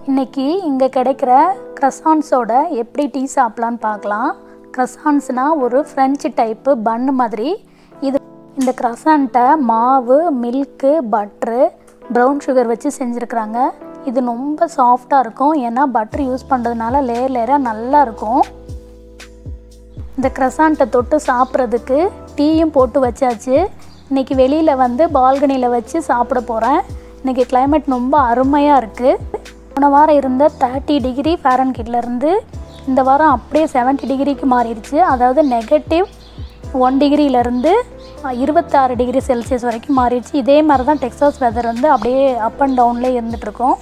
இன்றைக்கி இங்கே கிடைக்கிற க்ரஸான்ஸோட எப்படி டீ சாப்பிட்லான்னு பார்க்கலாம் க்ரஸான்ஸ்னால் ஒரு ஃப்ரெஞ்சு டைப்பு பன்னு மாதிரி இது இந்த க்ரஸான்ட்டை மாவு மில்க்கு பட்ரு ப்ரௌன் சுகர் வச்சு செஞ்சுருக்குறாங்க இது ரொம்ப சாஃப்டாக இருக்கும் ஏன்னா பட்ரு யூஸ் பண்ணுறதுனால லேயர் லேயராக நல்லா இருக்கும் இந்த க்ரஸான்ட்டை தொட்டு சாப்பிட்றதுக்கு டீயும் போட்டு வச்சாச்சு இன்றைக்கி வெளியில் வந்து பால்கனியில் வச்சு சாப்பிட போகிறேன் இன்றைக்கி climate ரொம்ப அருமையாக இருக்குது போன வாரம் இருந்த தேர்ட்டி டிகிரி ஃபேரன்கிட்லேருந்து இந்த வாரம் அப்படியே செவன்ட்டி டிகிரிக்கு மாறிடுச்சு அதாவது நெகட்டிவ் ஒன் டிகிரியிலேருந்து இருபத்தாறு டிகிரி செல்சியஸ் வரைக்கும் மாறிடுச்சு இதே மாதிரி தான் டெக்ஸாஸ் வெதர் வந்து அப்படியே அப் அண்ட் டவுன்லேயே இருந்துகிட்ருக்கோம்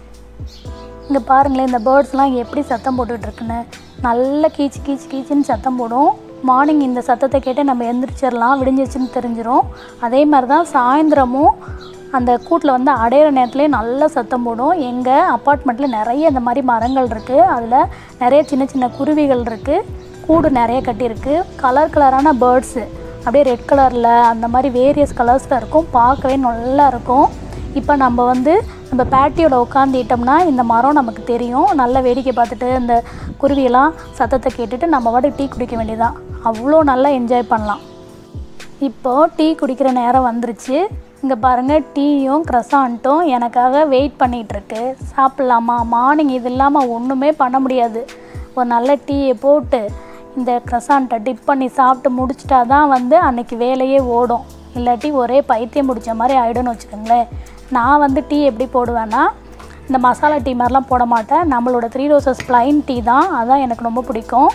இங்கே பாருங்களேன் இந்த பேர்ட்ஸ்லாம் எப்படி சத்தம் போட்டுட்டு இருக்குன்னு நல்ல கீச்சு கீச்சு கீச்சுன்னு சத்தம் போடும் மார்னிங் இந்த சத்தத்தை கேட்டு நம்ம எந்திரிச்சிடலாம் விடிஞ்சிச்சுன்னு தெரிஞ்சிரும் அதே மாதிரி தான் சாயந்தரமும் அந்த கூட்டில் வந்து அடையிற நேரத்துலேயே நல்ல சத்தம் போடும் எங்கள் அப்பார்ட்மெண்ட்டில் நிறைய இந்த மாதிரி மரங்கள் இருக்குது அதில் நிறைய சின்ன சின்ன குருவிகள் இருக்குது கூடு நிறைய கட்டியிருக்கு கலர் கலரான பேர்ட்ஸு அப்படியே ரெட் கலரில் அந்த மாதிரி வேரியஸ் கலர்ஸில் இருக்கும் பார்க்கவே நல்லா இருக்கும் இப்போ நம்ம வந்து நம்ம பேட்டியோட உட்காந்துட்டோம்னா இந்த மரம் நமக்கு தெரியும் நல்லா வேடிக்கை பார்த்துட்டு இந்த குருவியெல்லாம் சத்தத்தை கேட்டுட்டு நம்ம பாட்டுக்கு டீ குடிக்க வேண்டியதான் அவ்வளோ நல்லா என்ஜாய் பண்ணலாம் இப்போது டீ குடிக்கிற நேரம் வந்துருச்சு இங்கே பாருங்கள் டீயும் க்ரஸான்ட்டும் எனக்காக வெயிட் பண்ணிகிட்ருக்கு சாப்பிட்லாமா மார்னிங் இது இல்லாமல் ஒன்றுமே பண்ண முடியாது ஒரு நல்ல டீயை போட்டு இந்த க்ரஸான்ட்டை டிப் பண்ணி சாப்பிட்டு முடிச்சிட்டா தான் வந்து அன்னைக்கு வேலையே ஓடும் இல்லாட்டி ஒரே பைத்தியம் பிடிச்ச மாதிரி ஆகிடும்னு வச்சுக்கோங்களேன் நான் வந்து டீ எப்படி போடுவேன்னா இந்த மசாலா டீ மாதிரிலாம் போட மாட்டேன் நம்மளோட த்ரீ ரோசஸ் ப்ளைன் டீ தான் அதான் எனக்கு ரொம்ப பிடிக்கும்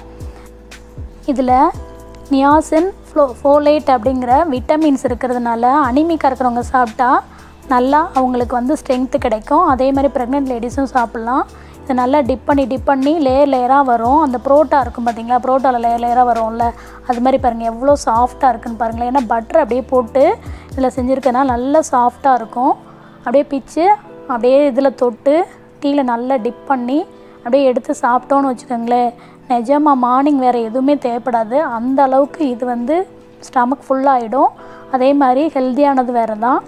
இதில் நியாசின் ஃப்ளோ ஃபோலேட் அப்படிங்கிற விட்டமின்ஸ் இருக்கிறதுனால அனிமிக்காக இருக்கிறவங்க சாப்பிட்டா நல்லா அவங்களுக்கு வந்து ஸ்ட்ரென்த்து கிடைக்கும் அதே மாதிரி ப்ரெக்னென்ட் லேடிஸும் சாப்பிட்லாம் இதை நல்லா டிப் பண்ணி டிப் பண்ணி லேயர் லேயராக வரும் அந்த புரோட்டா இருக்கும் பார்த்தீங்களா புரோட்டாவில் லேயர் லேயராக வரும்ல அது மாதிரி பாருங்கள் எவ்வளோ சாஃப்டாக இருக்குன்னு பாருங்களேன் ஏன்னா பட்டர் அப்படியே போட்டு இதில் செஞ்சுருக்கேன்னா நல்லா சாஃப்டாக இருக்கும் அப்படியே பிச்சு அப்படியே இதில் தொட்டு டீயில் நல்லா டிப் பண்ணி அப்படியே எடுத்து சாப்பிட்டோன்னு வச்சுக்கோங்களேன் நிஜமாக மார்னிங் வேறு எதுவுமே தேவைப்படாது அந்த அளவுக்கு இது வந்து ஸ்டமக் ஃபுல்லாகிடும் அதே மாதிரி ஹெல்த்தியானது வேறு தான்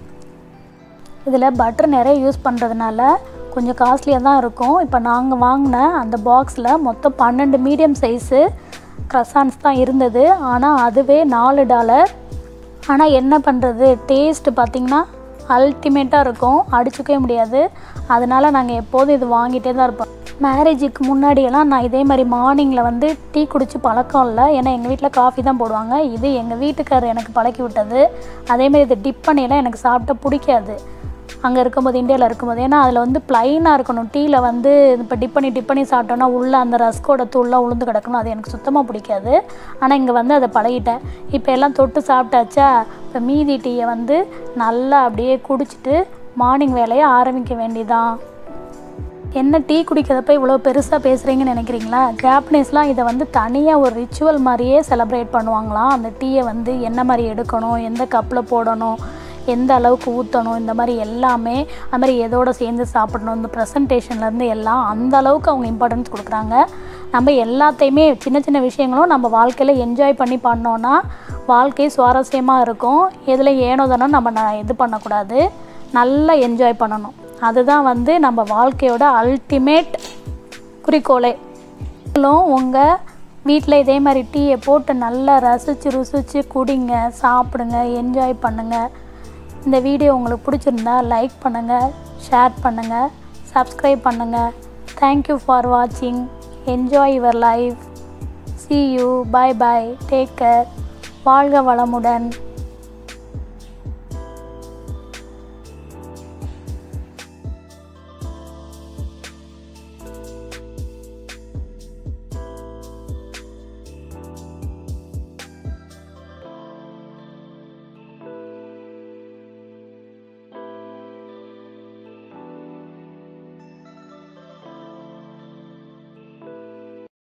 இதில் பட்டர் நிறைய யூஸ் பண்ணுறதுனால கொஞ்சம் காஸ்ட்லியாக தான் இருக்கும் இப்போ நாங்கள் வாங்கின அந்த பாக்ஸில் மொத்தம் பன்னெண்டு மீடியம் சைஸு க்ரஸான்ஸ் தான் இருந்தது ஆனால் அதுவே நாலு டாலர் ஆனால் என்ன பண்ணுறது டேஸ்ட்டு பார்த்திங்கன்னா அல்டிமேட்டாக இருக்கும் அடிச்சுக்கவே முடியாது அதனால் நாங்கள் எப்போதும் இது வாங்கிட்டே தான் இருப்போம் மேரேஜுக்கு முன்னாடியெல்லாம் நான் இதே மாதிரி மார்னிங்கில் வந்து டீ குடிச்சு பழக்கம் இல்லை ஏன்னா எங்கள் வீட்டில் காஃபி தான் போடுவாங்க இது எங்கள் வீட்டுக்காரர் எனக்கு பழக்கி விட்டது அதேமாதிரி இதை டிப் பண்ணியெல்லாம் எனக்கு சாப்பிட்ட பிடிக்காது அங்கே இருக்கும்போது இந்தியாவில் இருக்கும்போது ஏன்னா அதில் வந்து ப்ளைனாக இருக்கணும் டீயில் வந்து இப்போ டிப் பண்ணி டிப் பண்ணி சாப்பிட்டோன்னா உள்ளே அந்த ரஸ்கோட தூள்லாம் உளுந்து கிடக்கணும் அது எனக்கு சுத்தமாக பிடிக்காது ஆனால் இங்கே வந்து அதை பழகிட்டேன் இப்போ எல்லாம் தொட்டு சாப்பிட்டாச்சா இப்போ மீதி டீயை வந்து நல்லா அப்படியே குடிச்சிட்டு மார்னிங் வேலையை ஆரம்பிக்க வேண்டியதான் என்ன டீ குடிக்கிறதப்ப இவ்வளோ பெருசாக பேசுகிறீங்கன்னு நினைக்கிறீங்களா ஜாப்பனீஸ்லாம் இதை வந்து தனியாக ஒரு ரிச்சுவல் மாதிரியே செலப்ரேட் பண்ணுவாங்களாம் அந்த டீயை வந்து என்ன மாதிரி எடுக்கணும் எந்த கப்பில் போடணும் எந்த அளவுக்கு ஊற்றணும் இந்த மாதிரி எல்லாமே அது மாதிரி எதோட சேர்ந்து சாப்பிடணும் இந்த ப்ரெசன்டேஷன்லேருந்து எல்லாம் அந்த அளவுக்கு அவங்க இம்பார்ட்டன்ஸ் கொடுக்குறாங்க நம்ம எல்லாத்தையுமே சின்ன சின்ன விஷயங்களும் நம்ம வாழ்க்கையில் என்ஜாய் பண்ணி பண்ணோன்னா வாழ்க்கை சுவாரஸ்யமாக இருக்கும் எதில் ஏனோ தானோ நம்ம ந இது பண்ணக்கூடாது நல்லா என்ஜாய் பண்ணணும் அதுதான் வந்து நம்ம வாழ்க்கையோட அல்டிமேட் குறிக்கோளே நீங்களும் உங்கள் வீட்டில் இதே மாதிரி டீயை போட்டு நல்லா ரசித்து ருசித்து குடிங்க சாப்பிடுங்க என்ஜாய் பண்ணுங்கள் இந்த வீடியோ உங்களுக்கு பிடிச்சிருந்தா லைக் பண்ணுங்கள் ஷேர் பண்ணுங்கள் சப்ஸ்கிரைப் பண்ணுங்கள் தேங்க்யூ ஃபார் வாட்சிங் enjoy your life see you bye bye take care வாழ்க வளமுடன்